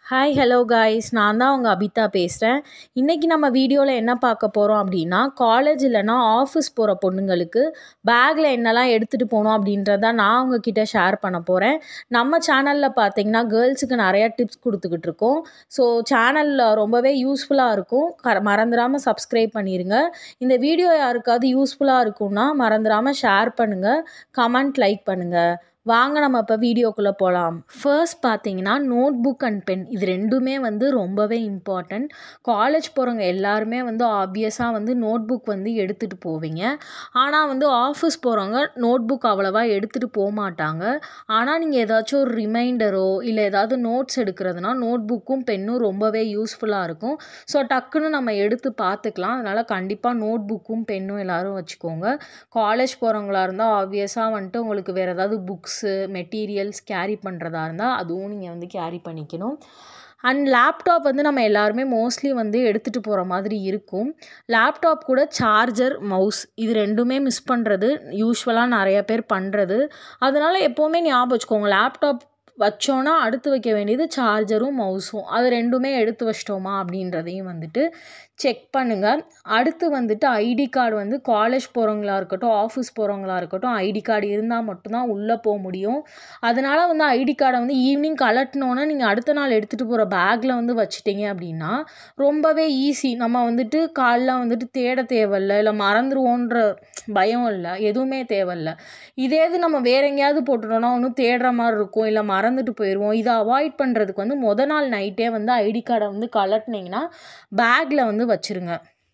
hi hello guys நான் தான் உங்கள் அபிதா பேசுகிறேன் இன்றைக்கி நம்ம வீடியோவில் என்ன பார்க்க போகிறோம் அப்படின்னா காலேஜ் இல்லைனா ஆஃபீஸ் போகிற பொண்ணுங்களுக்கு பேக்கில் என்னெல்லாம் எடுத்துகிட்டு போகணும் அப்படின்றத நான் உங்ககிட்ட ஷேர் பண்ண போகிறேன் நம்ம சேனலில் பார்த்தீங்கன்னா கேர்ள்ஸுக்கு நிறையா டிப்ஸ் கொடுத்துக்கிட்டு இருக்கோம் ஸோ சேனலில் ரொம்பவே யூஸ்ஃபுல்லாக இருக்கும் க மறந்துடாமல் சப்ஸ்கிரைப் பண்ணிடுங்க இந்த வீடியோ யாருக்காவது யூஸ்ஃபுல்லாக இருக்கும்னா மறந்துடாமல் ஷேர் பண்ணுங்கள் கமெண்ட் லைக் பண்ணுங்கள் வாங்க நம்ம இப்போ வீடியோக்குள்ளே போகலாம் ஃபர்ஸ்ட் பார்த்தீங்கன்னா நோட் புக் அண்ட் பென் இது ரெண்டுமே வந்து ரொம்பவே இம்பார்ட்டண்ட் காலேஜ் போகிறவங்க எல்லாருமே வந்து ஆப்வியஸாக வந்து நோட் புக் வந்து எடுத்துகிட்டு போவீங்க ஆனால் வந்து ஆஃபீஸ் போகிறவங்க நோட் புக் அவ்வளோவா எடுத்துகிட்டு போக மாட்டாங்க ஆனால் நீங்கள் ஏதாச்சும் ஒரு ரிமைண்டரோ இல்லை ஏதாவது நோட்ஸ் எடுக்கிறதுனா நோட் புக்கும் பென்னும் ரொம்பவே யூஸ்ஃபுல்லாக இருக்கும் ஸோ டக்குன்னு நம்ம எடுத்து பார்த்துக்கலாம் அதனால் கண்டிப்பாக நோட் புக்கும் பென்னும் எல்லோரும் வச்சுக்கோங்க காலேஜ் போகிறவங்களா இருந்தால் ஆப்வியஸாக வந்துட்டு உங்களுக்கு வேறு ஏதாவது புக்ஸு மெட்டீரியல்ஸ் கேரி பண்ணுறதா இருந்தால் அதுவும் நீங்கள் வந்து கேரி பண்ணிக்கணும் அண்ட் லேப்டாப் வந்து நம்ம எல்லாருமே மோஸ்ட்லி வந்து எடுத்துகிட்டு போகிற மாதிரி இருக்கும் லேப்டாப் கூட சார்ஜர் மவுஸ் இது ரெண்டுமே மிஸ் பண்ணுறது யூஸ்வலாக நிறைய பேர் பண்ணுறது அதனால் எப்போவுமே ஞாபகம் வச்சுக்கோங்க லேப்டாப் வச்சோன்னா அடுத்து வைக்க வேண்டியது சார்ஜரும் மவுஸும் அது ரெண்டுமே எடுத்து வச்சிட்டோமா அப்படின்றதையும் வந்துட்டு செக் பண்ணுங்கள் அடுத்து வந்துட்டு ஐடி கார்டு வந்து காலேஜ் போகிறவங்களா இருக்கட்டும் ஆஃபீஸ் போகிறவங்களா இருக்கட்டும் ஐடி கார்டு இருந்தால் மட்டும்தான் உள்ளே போக முடியும் அதனால் வந்து ஐடி கார்டை வந்து ஈவினிங் கலட்டினோன்னே நீங்கள் அடுத்த நாள் எடுத்துகிட்டு போகிற பேக்கில் வந்து வச்சிட்டிங்க அப்படின்னா ரொம்பவே ஈஸி நம்ம வந்துட்டு காலைல வந்துட்டு தேட தேவையில்ல இல்லை மறந்துடுவோன்ற பயம் இல்லை எதுவுமே தேவையில்ல இதே இது நம்ம வேற எங்கேயாவது போட்டுட்டோம்னா ஒன்றும் தேடுற மாதிரி இருக்கும் இல்லை மறந்துட்டு போயிடுவோம் இதை அவாய்ட் பண்ணுறதுக்கு வந்து முத நாள் நைட்டே வந்து ஐடி கார்டை வந்து கலட்டினீங்கன்னா பேக்கில் வந்து வச்சுருங்க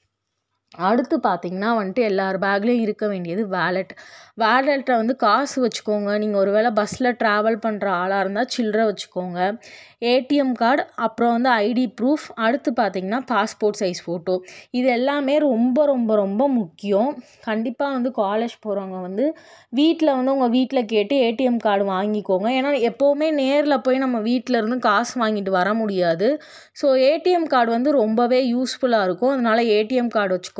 அடுத்து பார்த்தீங்கன்னா வந்துட்டு எல்லார் பேக்லேயும் இருக்க வேண்டியது வேலெட் வேலெட்டில் வந்து காசு வச்சுக்கோங்க நீங்கள் ஒரு வேளை பஸ்ஸில் ட்ராவல் பண்ணுற ஆளாக இருந்தால் சில்லற வச்சுக்கோங்க ஏடிஎம் கார்டு அப்புறம் வந்து ஐடி ப்ரூஃப் அடுத்து பார்த்தீங்கன்னா பாஸ்போர்ட் சைஸ் ஃபோட்டோ இது எல்லாமே ரொம்ப ரொம்ப ரொம்ப முக்கியம் கண்டிப்பாக வந்து காலேஜ் போகிறவங்க வந்து வீட்டில் வந்து உங்கள் வீட்டில் கேட்டு ஏடிஎம் கார்டு வாங்கிக்கோங்க ஏன்னா எப்போவுமே நேரில் போய் நம்ம வீட்டில் இருந்து காசு வாங்கிட்டு வர முடியாது ஸோ ஏடிஎம் கார்டு வந்து ரொம்பவே யூஸ்ஃபுல்லாக இருக்கும் அதனால் ஏடிஎம் கார்டு வச்சுக்கோங்க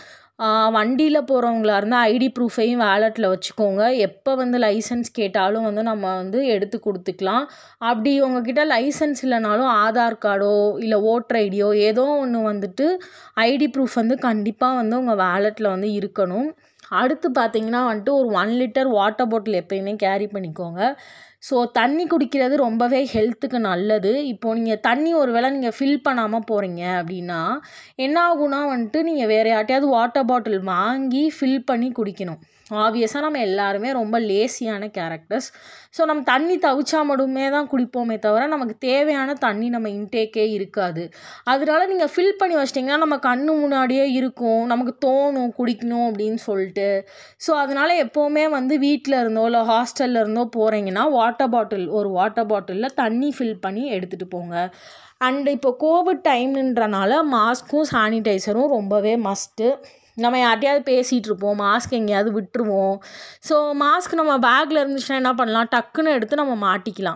வண்டியில் போகிறவங்களா இருந்தால் ஐடி ப்ரூஃபையும் வேலெட்டில் வச்சுக்கோங்க எப்போ வந்து லைசன்ஸ் கேட்டாலும் வந்து நம்ம வந்து எடுத்து கொடுத்துக்கலாம் அப்படி உங்ககிட்ட லைசன்ஸ் இல்லைனாலும் ஆதார் கார்டோ இல்லை ஓட்டர் ஐடியோ ஏதோ ஒன்று வந்துட்டு ஐடி ப்ரூஃப் வந்து கண்டிப்பாக வந்து உங்கள் வேலெட்டில் வந்து இருக்கணும் அடுத்து பார்த்தீங்கன்னா வந்துட்டு ஒரு ஒன் லிட்டர் வாட்டர் பாட்டில் எப்பயுமே கேரி பண்ணிக்கோங்க ஸோ தண்ணி குடிக்கிறது ரொம்பவே ஹெல்த்துக்கு நல்லது இப்போது நீங்கள் தண்ணி ஒரு வேளை நீங்கள் ஃபில் பண்ணாமல் போகிறீங்க அப்படின்னா என்ன ஆகுனா வந்துட்டு நீங்கள் வேறு யார்ட்டையாவது வாட்டர் பாட்டில் வாங்கி ஃபில் பண்ணி குடிக்கணும் ஆப்வியஸாக நம்ம எல்லாருமே ரொம்ப லேசியான கேரக்டர்ஸ் ஸோ நம்ம தண்ணி தவிச்சா மட்டுமே தான் குடிப்போமே தவிர நமக்கு தேவையான தண்ணி நம்ம இன்டேக்கே இருக்காது அதனால நீங்கள் ஃபில் பண்ணி வச்சிட்டிங்கன்னா நம்ம கண்ணு முன்னாடியே இருக்கும் நமக்கு தோணும் குடிக்கணும் அப்படின்னு சொல்லிட்டு ஸோ அதனால் எப்போவுமே வந்து வீட்டில் இருந்தோ இல்லை ஹாஸ்டலில் இருந்தோ போகிறீங்கன்னா வாட்டர் பாட்டில் ஒரு வாட்டர் பாட்டிலில் தண்ணி ஃபில் பண்ணி எடுத்துகிட்டு போங்க அண்ட் இப்போ கோவிட் டைம்ன்றனால மாஸ்க்கும் சானிடைசரும் ரொம்பவே மஸ்ட்டு நம்ம யார்ட்டையாவது பேசிகிட்டு இருப்போம் மாஸ்க் எங்கேயாவது விட்டுருவோம் ஸோ மாஸ்க் நம்ம பேக்கில் இருந்துச்சுன்னா என்ன பண்ணலாம் டக்குன்னு எடுத்து நம்ம மாட்டிக்கலாம்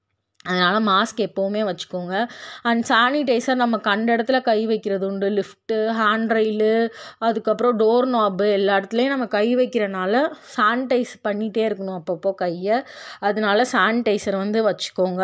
அதனால் மாஸ்க் எப்போவுமே வச்சுக்கோங்க அண்ட் சானிடைசர் நம்ம கண்ட இடத்துல கை வைக்கிறது உண்டு லிஃப்ட்டு ஹேண்ட் ரெயிலு அதுக்கப்புறம் டோர் நாப்பு எல்லா இடத்துலையும் நம்ம கை வைக்கிறனால சானிடைஸ் பண்ணிகிட்டே இருக்கணும் அப்பப்போ கையை அதனால சானிடைசர் வந்து வச்சுக்கோங்க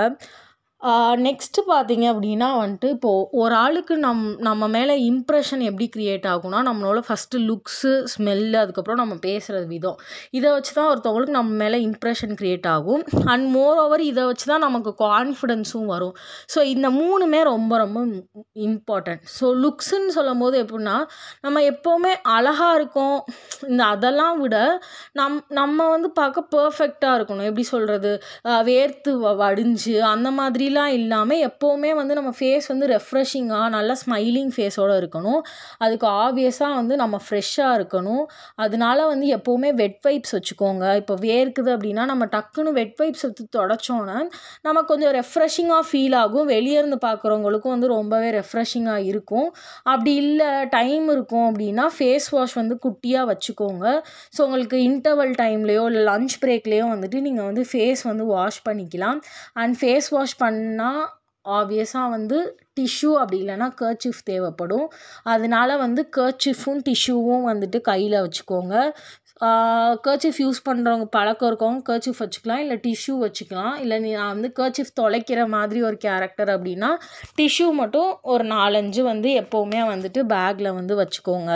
நெக்ஸ்ட்டு பார்த்தீங்க அப்படின்னா வந்துட்டு இப்போது ஒரு ஆளுக்கு நம் நம்ம மேலே இம்ப்ரெஷன் எப்படி க்ரியேட் ஆகும்னா நம்மளோட ஃபஸ்ட்டு லுக்ஸு ஸ்மெல்லு அதுக்கப்புறம் நம்ம பேசுகிறது விதம் இதை வச்சு தான் ஒருத்தவங்களுக்கு நம்ம மேலே இம்ப்ரெஷன் க்ரியேட் ஆகும் அண்ட் மோர் ஓவர் இதை வச்சு தான் நமக்கு கான்ஃபிடென்ஸும் வரும் ஸோ இந்த மூணுமே ரொம்ப ரொம்ப இம்பார்ட்டன்ட் ஸோ லுக்ஸுன்னு சொல்லும் போது எப்படின்னா நம்ம எப்போவுமே அழகாக இருக்கோம் இந்த அதெல்லாம் விட நம் நம்ம வந்து பார்க்க பர்ஃபெக்டாக இருக்கணும் எப்படி சொல்கிறது வேர்த்து வடிஞ்சு அந்த மாதிரி அப்படிலாம் இல்லாமல் எப்போவுமே வந்து நம்ம ஃபேஸ் வந்து ரெஃப்ரெஷிங்காக நல்லா ஸ்மைலிங் ஃபேஸோடு இருக்கணும் அதுக்கு ஆப்வியஸாக வந்து நம்ம ஃப்ரெஷ்ஷாக இருக்கணும் அதனால வந்து எப்போவுமே வெட் வைப்ஸ் வச்சுக்கோங்க இப்போ வேர்க்குது அப்படின்னா நம்ம டக்குன்னு வெட் வைப்ஸ் எடுத்து தொடச்சோன்னா நம்ம கொஞ்சம் ரெஃப்ரெஷிங்காக ஃபீல் ஆகும் வெளியே இருந்து பார்க்குறவங்களுக்கும் வந்து ரொம்பவே ரெஃப்ரெஷிங்காக இருக்கும் அப்படி இல்லை டைம் இருக்கும் அப்படின்னா ஃபேஸ் வாஷ் வந்து குட்டியாக வச்சுக்கோங்க ஸோ உங்களுக்கு இன்டர்வல் டைம்லேயோ இல்லை லஞ்ச் பிரேக்லேயோ வந்துட்டு நீங்கள் வந்து ஃபேஸ் வந்து வாஷ் பண்ணிக்கலாம் அண்ட் ஃபேஸ் வாஷ் பண்ணால் ஆப்வியஸாக வந்து டிஷ்யூ அப்படி இல்லைன்னா கர்ச்சிஃப் தேவைப்படும் அதனால வந்து கர்ச்சிஃபும் டிஷ்யூவும் வந்துட்டு கையில் வச்சுக்கோங்க கர்ச்சிஃப் யூஸ் பண்ணுறவங்க பழக்கம் இருக்கவங்க கர்ச்சிஃப் வச்சுக்கலாம் இல்லை டிஷ்யூ வச்சுக்கலாம் இல்லை நீ நான் வந்து கர்ச்சிஃப் தொலைக்கிற மாதிரி ஒரு கேரக்டர் அப்படின்னா டிஷ்யூ மட்டும் ஒரு நாலஞ்சு வந்து எப்போவுமே வந்துட்டு பேக்கில் வந்து வச்சுக்கோங்க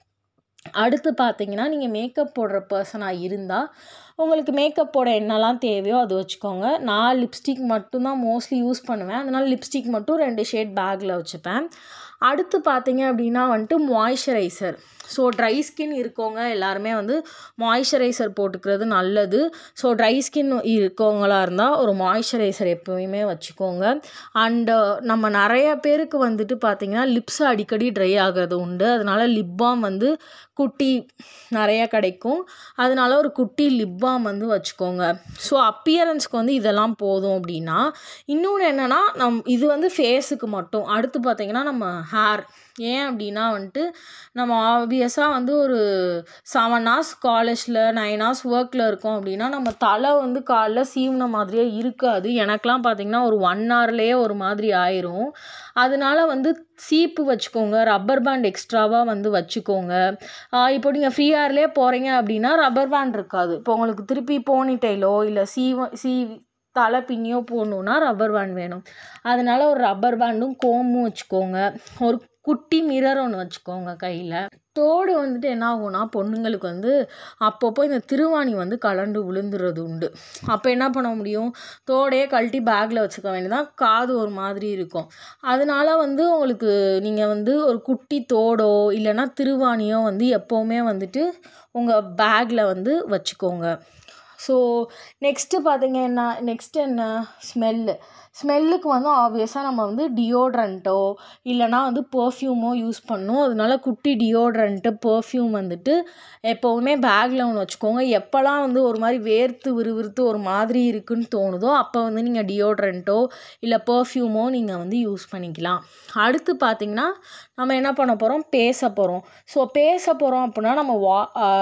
அடுத்து பார்த்தீங்கன்னா நீங்கள் மேக்கப் போடுற பர்சனாக இருந்தால் உங்களுக்கு மேக்கப் போட என்னெல்லாம் தேவையோ அது வச்சுக்கோங்க நான் லிப்ஸ்டிக் மட்டும்தான் மோஸ்ட்லி யூஸ் பண்ணுவேன் அதனால் லிப்ஸ்டிக் மட்டும் ரெண்டு ஷேட் பேக்கில் வச்சுப்பேன் அடுத்து பார்த்தீங்க அப்படின்னா வந்துட்டு மாய்ஸ்சரைசர் ஸோ ட்ரை ஸ்கின் இருக்கவங்க எல்லாருமே வந்து மாய்ஸ்சரைசர் போட்டுக்கிறது நல்லது ஸோ ட்ரை ஸ்கின் இருக்கவங்களா இருந்தால் ஒரு மாய்ஸ்சரைசர் எப்போயுமே வச்சுக்கோங்க அண்டு நம்ம நிறைய பேருக்கு வந்துட்டு பார்த்திங்கன்னா லிப்ஸ் அடிக்கடி ட்ரை ஆகிறது உண்டு அதனால் லிப் பாம் வந்து குட்டி நிறைய கிடைக்கும் அதனால ஒரு குட்டி லிப் பாம் வந்து வச்சுக்கோங்க ஸோ அப்பியரன்ஸ்க்கு வந்து இதெல்லாம் போதும் அப்படின்னா இன்னொன்று என்னென்னா நம் இது வந்து ஃபேஸுக்கு மட்டும் அடுத்து பார்த்திங்கன்னா நம்ம ஹேர் ஏன் அப்படின்னா வந்துட்டு நம்ம ஆப்வியஸாக வந்து ஒரு செவன் ஹார்ஸ் காலேஜில் நைன் ஹார்ஸ் ஒர்க்கில் இருக்கோம் அப்படின்னா நம்ம தலை வந்து காலைல சீவின மாதிரியே இருக்காது எனக்கெலாம் பார்த்திங்கன்னா ஒரு ஒன் ஹவர்லேயே ஒரு மாதிரி ஆயிரும் அதனால வந்து சீப்பு வச்சுக்கோங்க ரப்பர் பேண்ட் எக்ஸ்ட்ராவாக வந்து வச்சுக்கோங்க இப்போ நீங்கள் ஃப்ரீ ஹேர்லேயே போகிறீங்க அப்படின்னா ரப்பர் பேண்ட் இருக்காது இப்போ உங்களுக்கு திருப்பி போனிட்டைலோ இல்லை சீவ சீவி தலை பின்னியோ போடணுன்னா ரப்பர் பேண்ட் வேணும் அதனால் ஒரு ரப்பர் பேண்டும் கோமும் வச்சுக்கோங்க ஒரு குட்டி மிரர் ஒன்று வச்சுக்கோங்க கையில் தோடு வந்துட்டு என்ன ஆகும்னா பொண்ணுங்களுக்கு வந்து அப்பப்போ இந்த திருவாணி வந்து கலண்டு விழுந்துறது உண்டு அப்போ என்ன பண்ண முடியும் தோடையே கழட்டி பேக்கில் வச்சுக்க வேண்டியதான் காது ஒரு மாதிரி இருக்கும் அதனால வந்து உங்களுக்கு நீங்கள் வந்து ஒரு குட்டி தோடோ இல்லைன்னா திருவாணியோ வந்து எப்போவுமே வந்துட்டு உங்கள் பேக்கில் வந்து வச்சுக்கோங்க ஸோ நெக்ஸ்ட்டு பார்த்தீங்க என்ன நெக்ஸ்ட் என்ன ஸ்மெல்லு ஸ்மெல்லுக்கு வந்து ஆப்வியஸாக நம்ம வந்து டியோட்ரண்ட்டோ இல்லைனா வந்து பர்ஃப்யூமோ யூஸ் பண்ணணும் அதனால குட்டி டியோட்ரண்ட்டு பர்ஃப்யூம் வந்துட்டு எப்போவுமே பேக்கில் ஒன்று வச்சுக்கோங்க எப்போல்லாம் வந்து ஒரு மாதிரி வேர்த்து விறுவிறுத்து ஒரு மாதிரி இருக்குன்னு தோணுதோ அப்போ வந்து நீங்கள் டியோட்ரண்ட்டோ இல்லை பர்ஃப்யூமோ நீங்கள் வந்து யூஸ் பண்ணிக்கலாம் அடுத்து பார்த்திங்கன்னா நம்ம என்ன பண்ண போகிறோம் பேச போகிறோம் ஸோ பேச போகிறோம் அப்படின்னா நம்ம வா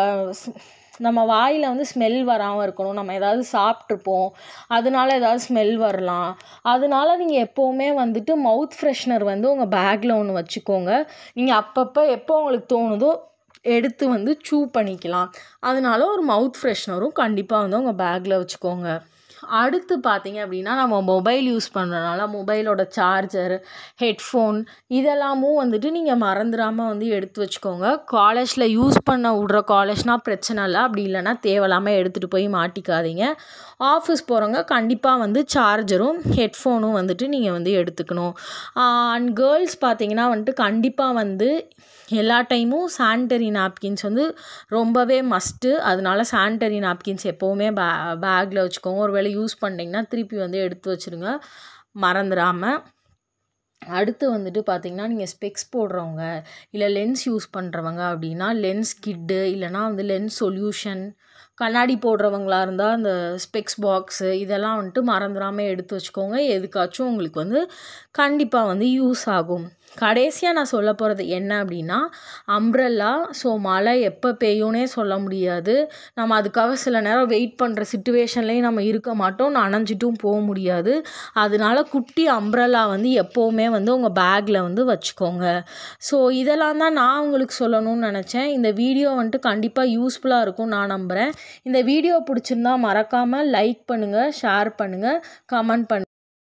நம்ம வாயில் வந்து ஸ்மெல் வராமல் இருக்கணும் நம்ம ஏதாவது சாப்பிட்ருப்போம் அதனால ஏதாவது ஸ்மெல் வரலாம் அதனால நீங்கள் எப்போவுமே வந்துட்டு மவுத் ஃப்ரெஷ்னர் வந்து உங்கள் பேக்கில் ஒன்று வச்சுக்கோங்க நீங்கள் அப்பப்போ எப்போ உங்களுக்கு தோணுதோ எடுத்து வந்து சூ பண்ணிக்கலாம் அதனால ஒரு மவுத் ஃப்ரெஷ்னரும் கண்டிப்பாக வந்து உங்கள் பேக்கில் வச்சுக்கோங்க அடுத்து பார்த்தீங்க அப்படின்னா நம்ம மொபைல் யூஸ் பண்ணுறனால மொபைலோட சார்ஜர் ஹெட்ஃபோன் இதெல்லாமும் வந்துட்டு நீங்கள் மறந்துடாமல் வந்து எடுத்து வச்சுக்கோங்க காலேஜில் யூஸ் பண்ண விட்ற காலேஜ்னால் பிரச்சனை இல்லை அப்படி இல்லைன்னா தேவையில்லாமல் எடுத்துகிட்டு போய் மாட்டிக்காதீங்க ஆஃபீஸ் போகிறவங்க கண்டிப்பாக வந்து சார்ஜரும் ஹெட்ஃபோனும் வந்துட்டு நீங்கள் வந்து எடுத்துக்கணும் அண்ட் கேர்ள்ஸ் பார்த்தீங்கன்னா வந்துட்டு கண்டிப்பாக வந்து எல்லா டைமும் சானிட்டரி நாப்கின்ஸ் வந்து ரொம்பவே மஸ்ட்டு அதனால சானிட்டரி நாப்கின்ஸ் எப்போவுமே பே பேக்கில் வச்சுக்கோங்க ஒரு வேளை யூஸ் பண்ணிங்கன்னா திருப்பி வந்து எடுத்து வச்சுருங்க மறந்துடாமல் அடுத்து வந்துட்டு பார்த்திங்கன்னா நீங்கள் ஸ்பெக்ஸ் போடுறவங்க இல்லை லென்ஸ் யூஸ் பண்ணுறவங்க அப்படின்னா லென்ஸ் கிட்டு இல்லைனா வந்து லென்ஸ் சொல்யூஷன் கண்ணாடி போடுறவங்களா இருந்தால் அந்த ஸ்பெக்ஸ் பாக்ஸு இதெல்லாம் வந்துட்டு மறந்துடாமல் எடுத்து வச்சுக்கோங்க எதுக்காச்சும் உங்களுக்கு வந்து கண்டிப்பாக வந்து யூஸ் ஆகும் கடைசியாக நான் சொல்ல போகிறது என்ன அப்படின்னா அம்ப்ரெல்லா ஸோ மழை எப்போ பெய்யும்னே சொல்ல முடியாது நம்ம அதுக்காக சில நேரம் வெயிட் பண்ணுற சுச்சுவேஷன்லேயும் நம்ம இருக்க மாட்டோம் நனைஞ்சிட்டும் போக முடியாது அதனால குட்டி அம்ப்ரெல்லா வந்து எப்போவுமே வந்து உங்கள் பேக்கில் வந்து வச்சுக்கோங்க ஸோ இதெல்லாம் தான் நான் உங்களுக்கு சொல்லணும்னு நினச்சேன் இந்த வீடியோ வந்துட்டு கண்டிப்பாக யூஸ்ஃபுல்லாக இருக்கும் நான் நம்புகிறேன் இந்த வீடியோ பிடிச்சிருந்தா மறக்காமல் லைக் பண்ணுங்கள் ஷேர் பண்ணுங்கள் கமெண்ட் பண்ணுங்கள்